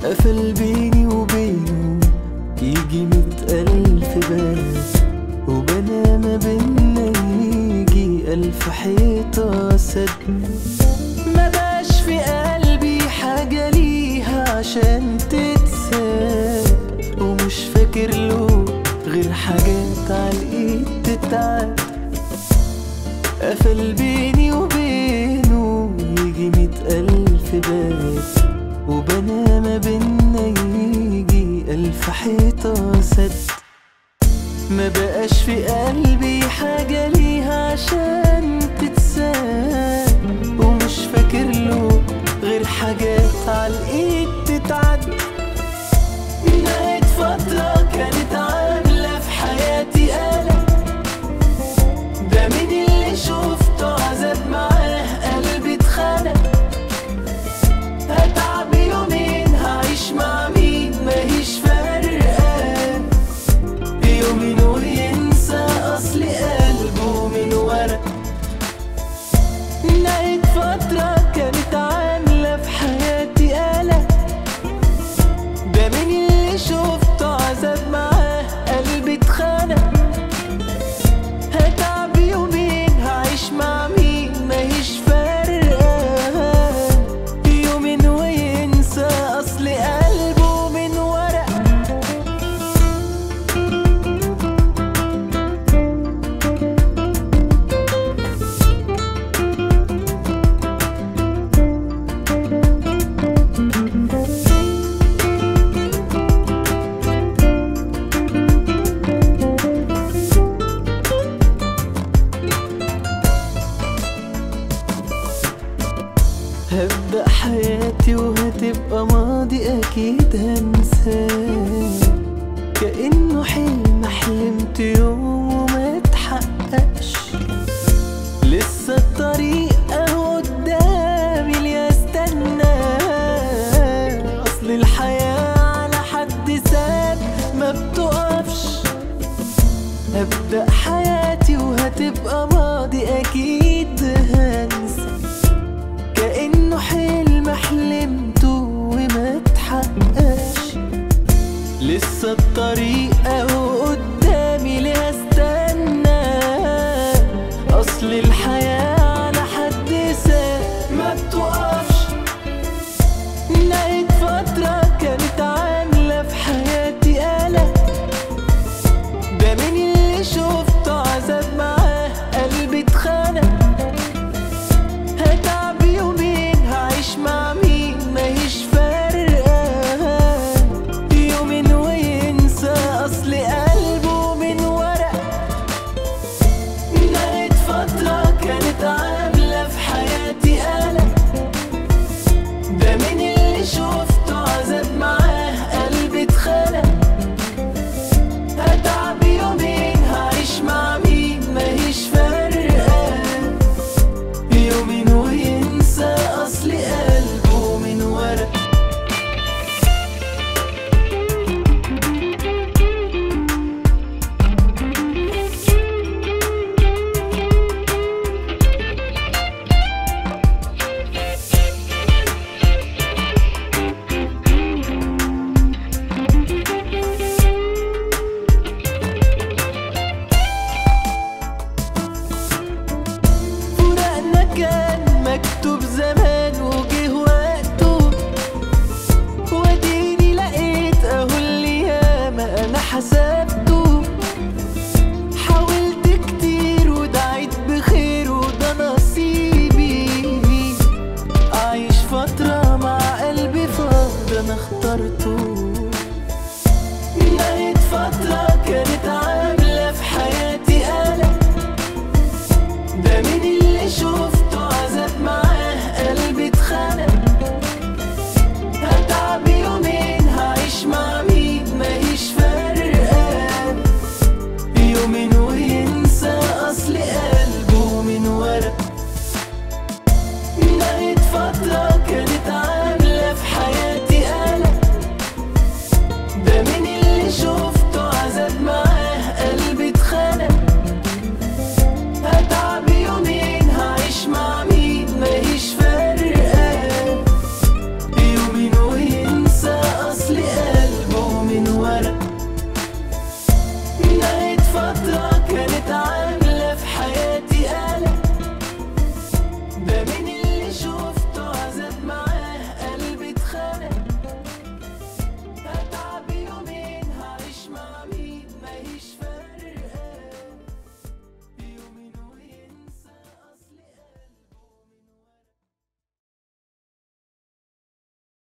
قفل بيني وبينه يجي مئة ألف باب وبنا ما بينا يجي ألف حيطة سد ما بقاش في قلبي حاجة ليها عشان تتساب ومش فاكر له غير حاجات عالإيد تتعب قفل بيني وبينه يجي مئة ألف باب وبنا ما بينا يجي ألف حيطة سد ما بقاش في قلبي حاجة ليها عشان تتساب ومش فاكر له غير حاجات عالإيد تتعد نهاية فترة كانت عاملة في حياتي قلق ده مين اللي شفته عذاب معاه قلبي اتخنق هتعب يومين هعيش مع مين ماهيش فارقة يومين وينسى أصل قلبه من ورق نهاية فترة كانت عاملة في حياتي قلق ده مين اللي شفته عذاب معاه قلبي اتخنق هتعب يومين هعيش مع مين ماهيش فارقة يومين وينسى أصل قلبه من ورق هبدأ حياتي وهتبقى ماضي أكيد هنساه كأنه حلم حلمت يوم وما اتحققش لسه الطريق اهو قدامي اللي استنى اصل الحياة على حد ساب ما بتقفش هبدأ حياتي وهتبقى ماضي أكيد هنسى كأنه حلم حلمته وما اتحققش لسه الطريق اهو قدامي